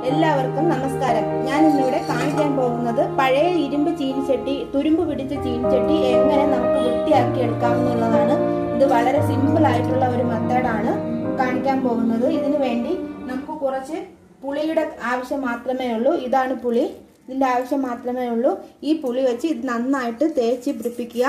എല്ലാവർക്കും നമസ്കാരം ഞാൻ ഇന്നിവിടെ കാണിക്കാൻ പോകുന്നത് പഴയ ഇരുമ്പ് ചീനിച്ചട്ടി തുരുമ്പ് പിടിച്ച ചീനിച്ചട്ടി എങ്ങനെ നമുക്ക് വൃത്തിയാക്കി എടുക്കാമെന്നുള്ളതാണ് ഇത് വളരെ സിമ്പിൾ ആയിട്ടുള്ള ഒരു മെത്തേഡാണ് കാണിക്കാൻ പോകുന്നത് ഇതിനു വേണ്ടി നമുക്ക് കുറച്ച് പുളിയുടെ ആവശ്യം മാത്രമേ ഉള്ളൂ ഇതാണ് പുളി ഇതിന്റെ ആവശ്യം മാത്രമേ ഉള്ളൂ ഈ പുളി വെച്ച് ഇത് നന്നായിട്ട് തേച്ച് പിടിപ്പിക്കുക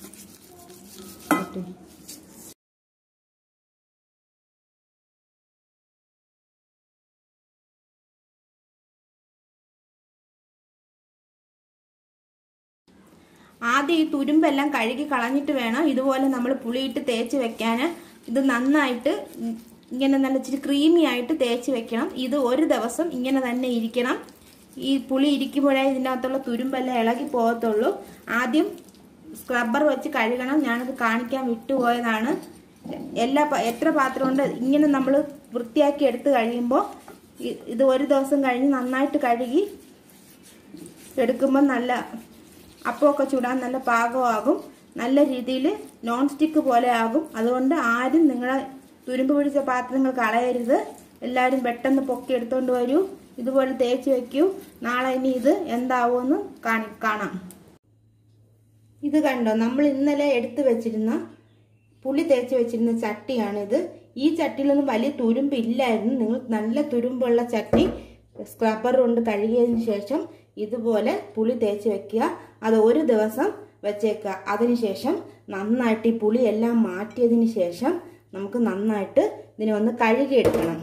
ആദ്യം ഈ തുരുമ്പെല്ലാം കഴുകി കളഞ്ഞിട്ട് വേണം ഇതുപോലെ നമ്മൾ പുളിയിട്ട് തേച്ച് വെക്കാൻ ഇത് നന്നായിട്ട് ഇങ്ങനെ നല്ല ഇച്ചിരി ക്രീമി ആയിട്ട് തേച്ച് വെക്കണം ഇത് ഒരു ദിവസം ഇങ്ങനെ തന്നെ ഇരിക്കണം ഈ പുളി ഇരിക്കുമ്പോഴേ ഇതിൻ്റെ അകത്തുള്ള തുരുമ്പെല്ലാം ഇളകി പോകത്തുള്ളൂ ആദ്യം സ്ക്രബ്ബർ വെച്ച് കഴുകണം ഞാനത് കാണിക്കാൻ വിട്ടുപോയതാണ് എല്ലാ എത്ര പാത്രം കൊണ്ട് ഇങ്ങനെ നമ്മൾ വൃത്തിയാക്കി എടുത്ത് കഴിയുമ്പോൾ ഇത് ഒരു ദിവസം കഴിഞ്ഞ് നന്നായിട്ട് കഴുകി എടുക്കുമ്പോൾ നല്ല അപ്പമൊക്കെ ചൂടാൻ നല്ല പാകമാകും നല്ല രീതിയിൽ നോൺ സ്റ്റിക്ക് പോലെ ആകും അതുകൊണ്ട് ആരും നിങ്ങളെ തുരുമ്പ് പിടിച്ച പാത്രങ്ങൾ കളയരുത് എല്ലാവരും പെട്ടെന്ന് പൊക്കി എടുത്തോണ്ട് വരൂ ഇതുപോലെ തേച്ച് വെക്കൂ നാളെ ഇനി ഇത് എന്താവുമെന്ന് കാണി കാണാം ഇത് കണ്ടോ നമ്മൾ ഇന്നലെ എടുത്തു വെച്ചിരുന്ന പുളി തേച്ച് വെച്ചിരുന്ന ചട്ടിയാണിത് ഈ ചട്ടിയിലൊന്നും വലിയ തുരുമ്പ് ഇല്ലായിരുന്നു നിങ്ങൾ നല്ല തുരുമ്പുള്ള ചട്ടി സ്ക്രബ്ബർ കൊണ്ട് കഴുകിയതിന് ശേഷം ഇതുപോലെ പുളി തേച്ച് വെക്കുക അത് ഒരു ദിവസം വെച്ചേക്കുക അതിനുശേഷം നന്നായിട്ട് ഈ പുളി എല്ലാം മാറ്റിയതിന് ശേഷം നമുക്ക് നന്നായിട്ട് ഇതിനെ ഒന്ന് കഴുകിയെടുക്കണം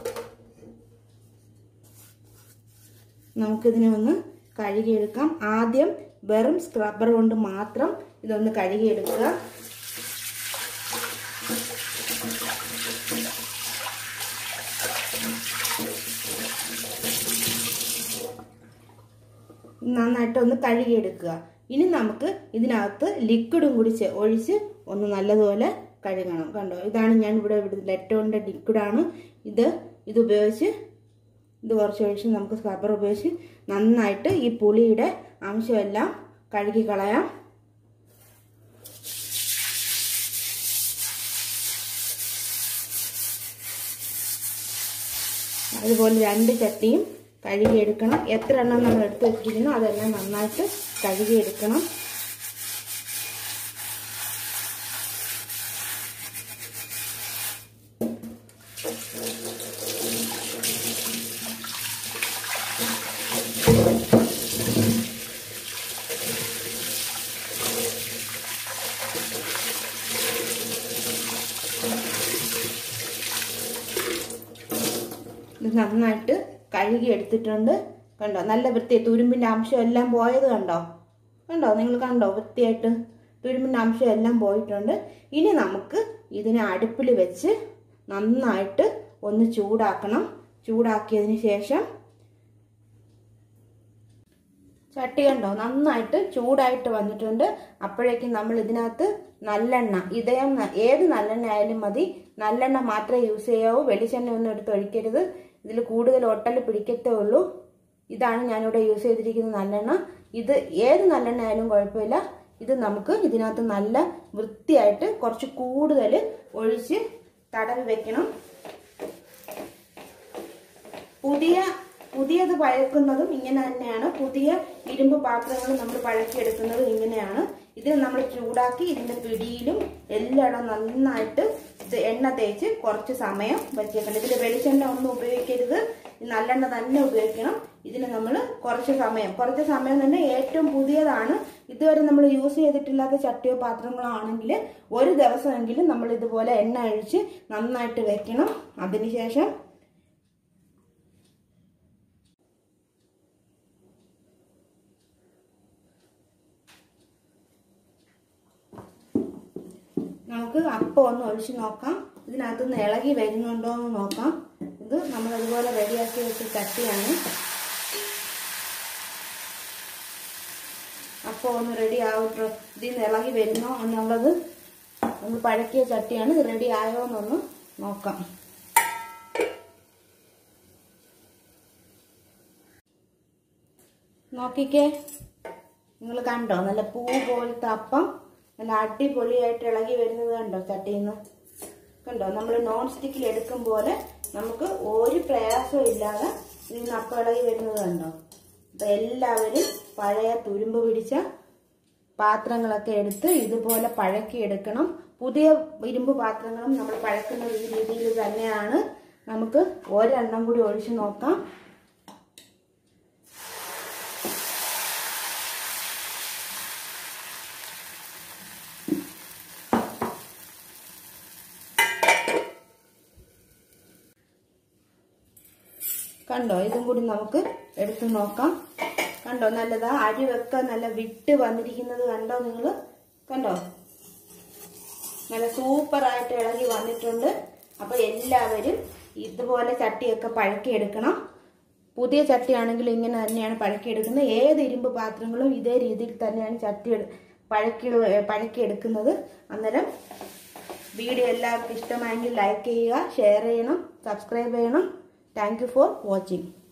നമുക്കിതിനെ ഒന്ന് കഴുകിയെടുക്കാം ആദ്യം വെറും സ്ക്രബ്ബർ കൊണ്ട് മാത്രം ഇതൊന്ന് കഴുകിയെടുക്കുക നന്നായിട്ട് ഒന്ന് കഴുകിയെടുക്കുക ഇനി നമുക്ക് ഇതിനകത്ത് ലിക്വിഡും കൂടി ഒഴിച്ച് ഒന്ന് നല്ലതുപോലെ കഴുകണം കണ്ടോ ഇതാണ് ഞാൻ ഇവിടെ ലെറ്റോണിൻ്റെ ലിക്വിഡാണ് ഇത് ഇത് ഉപയോഗിച്ച് ഇത് കുറച്ച് ഒഴിച്ച് നമുക്ക് സ്ക്രബ്ബർ ഉപയോഗിച്ച് നന്നായിട്ട് ഈ പുളിയുടെ അംശമെല്ലാം കഴുകി കളയാം അതുപോലെ രണ്ട് ചട്ടിയും കഴുകിയെടുക്കണം എത്ര എണ്ണം നമ്മൾ എടുത്ത് വെച്ചിരിക്കുന്നു അതെല്ലാം നന്നായിട്ട് കഴുകിയെടുക്കണം ഇത് നന്നായിട്ട് കഴുകി എടുത്തിട്ടുണ്ട് കണ്ടോ നല്ല വൃത്തി തുരുമ്പിൻ്റെ അംശം എല്ലാം പോയത് കണ്ടോ കണ്ടോ നിങ്ങൾ കണ്ടോ വൃത്തിയായിട്ട് തുരുമ്പിൻ്റെ അംശം എല്ലാം പോയിട്ടുണ്ട് ഇനി നമുക്ക് ഇതിനെ അടുപ്പിൽ വെച്ച് നന്നായിട്ട് ഒന്ന് ചൂടാക്കണം ചൂടാക്കിയതിന് ശേഷം ചട്ടി കണ്ടോ നന്നായിട്ട് ചൂടായിട്ട് വന്നിട്ടുണ്ട് അപ്പോഴേക്കും നമ്മൾ ഇതിനകത്ത് നല്ലെണ്ണ ഇതയം ഏത് നല്ലെണ്ണ ആയാലും മതി നല്ലെണ്ണ മാത്രമേ യൂസ് ചെയ്യാവൂ വെളിച്ചെണ്ണ ഒന്നും എടുത്ത് ഒഴിക്കരുത് ഇതിൽ കൂടുതൽ ഒട്ടൽ പിടിക്കത്തേ ഉള്ളൂ ഇതാണ് ഞാനിവിടെ യൂസ് ചെയ്തിരിക്കുന്ന നല്ലെണ്ണ ഇത് ഏത് നല്ലെണ്ണ ആയാലും കുഴപ്പമില്ല ഇത് നമുക്ക് ഇതിനകത്ത് നല്ല വൃത്തിയായിട്ട് കുറച്ച് കൂടുതൽ ഒഴിച്ച് തടവി വെക്കണം പുതിയ പുതിയത് പഴക്കുന്നതും ഇങ്ങനെ തന്നെയാണ് പുതിയ ഇരുമ്പ് പാത്രങ്ങൾ നമ്മൾ പഴക്കിയെടുക്കുന്നതും ഇങ്ങനെയാണ് ഇത് നമ്മൾ ചൂടാക്കി ഇതിന്റെ പിടിയിലും എല്ലായിടം നന്നായിട്ട് എണ്ണ തേച്ച് കുറച്ച് സമയം വെച്ചേക്കണം ഇതിൽ വെളിച്ചെണ്ണ ഒന്നും ഉപയോഗിക്കരുത് നല്ലെണ്ണ തന്നെ ഉപയോഗിക്കണം ഇതിന് നമ്മൾ കുറച്ച് സമയം കുറച്ച് സമയം തന്നെ ഏറ്റവും പുതിയതാണ് ഇതുവരെ നമ്മൾ യൂസ് ചെയ്തിട്ടില്ലാത്ത ചട്ടിയോ പാത്രങ്ങളോ ആണെങ്കിൽ ഒരു ദിവസമെങ്കിലും നമ്മൾ ഇതുപോലെ എണ്ണ ഒഴിച്ച് നന്നായിട്ട് വെക്കണം അതിനുശേഷം നമുക്ക് അപ്പം ഒന്ന് ഒഴിച്ച് നോക്കാം ഇതിനകത്ത് നിന്ന് ഇളകി വരുന്നുണ്ടോ എന്ന് നോക്കാം ഇത് നമ്മൾ അതുപോലെ റെഡിയാക്കി വെച്ച ചട്ടിയാണ് അപ്പം ഒന്ന് റെഡി ആവട്ടോ ഇതിൽ നിന്ന് ഇളകി വരുന്നോ എന്നുള്ളത് നമ്മൾ പഴക്കിയ ചട്ടിയാണ് ഇത് റെഡി ആയോ എന്നൊന്ന് നോക്കാം നോക്കിക്കേ നിങ്ങൾ കണ്ടോ നല്ല പൂ പോലത്തെ അപ്പം നല്ല അടിപൊളിയായിട്ട് ഇളകി വരുന്നത് കണ്ടോ ചട്ടിയിൽ നിന്ന് കണ്ടോ നമ്മൾ നോൺ സ്റ്റിക്കിൽ എടുക്കും പോലെ നമുക്ക് ഒരു പ്രയാസവും ഇല്ലാതെ ഇതിൽ നിന്ന് അപ്പം ഇളകി വരുന്നത് കണ്ടോ അപ്പം എല്ലാവരും പഴയ തുരുമ്പ് പിടിച്ച പാത്രങ്ങളൊക്കെ എടുത്ത് ഇതുപോലെ പഴക്കിയെടുക്കണം പുതിയ ഇരുമ്പ് പാത്രങ്ങളും നമ്മൾ പഴക്കുന്ന ഈ രീതിയിൽ തന്നെയാണ് നമുക്ക് ഒരെണ്ണം കൂടി ഒഴിച്ചു നോക്കാം കണ്ടോ ഇതും കൂടി നമുക്ക് എടുത്തു നോക്കാം കണ്ടോ നല്ലതാ അരിവൊക്കെ നല്ല വിട്ട് വന്നിരിക്കുന്നത് കണ്ടോ നിങ്ങൾ കണ്ടോ നല്ല സൂപ്പറായിട്ട് ഇളകി വന്നിട്ടുണ്ട് അപ്പൊ എല്ലാവരും ഇതുപോലെ ചട്ടിയൊക്കെ പഴക്കിയെടുക്കണം പുതിയ ചട്ടിയാണെങ്കിലും ഇങ്ങനെ തന്നെയാണ് പഴക്കിയെടുക്കുന്നത് ഏത് ഇരുമ്പ് പാത്രങ്ങളും ഇതേ രീതിയിൽ തന്നെയാണ് ചട്ടി എടു- പഴക്കി പഴക്കിയെടുക്കുന്നത് അന്നേരം വീഡിയോ എല്ലാവർക്കും ഇഷ്ടമായെങ്കിൽ ലൈക്ക് ചെയ്യുക ഷെയർ ചെയ്യണം സബ്സ്ക്രൈബ് ചെയ്യണം താങ്ക് യു ഫോർ വാച്ചിങ്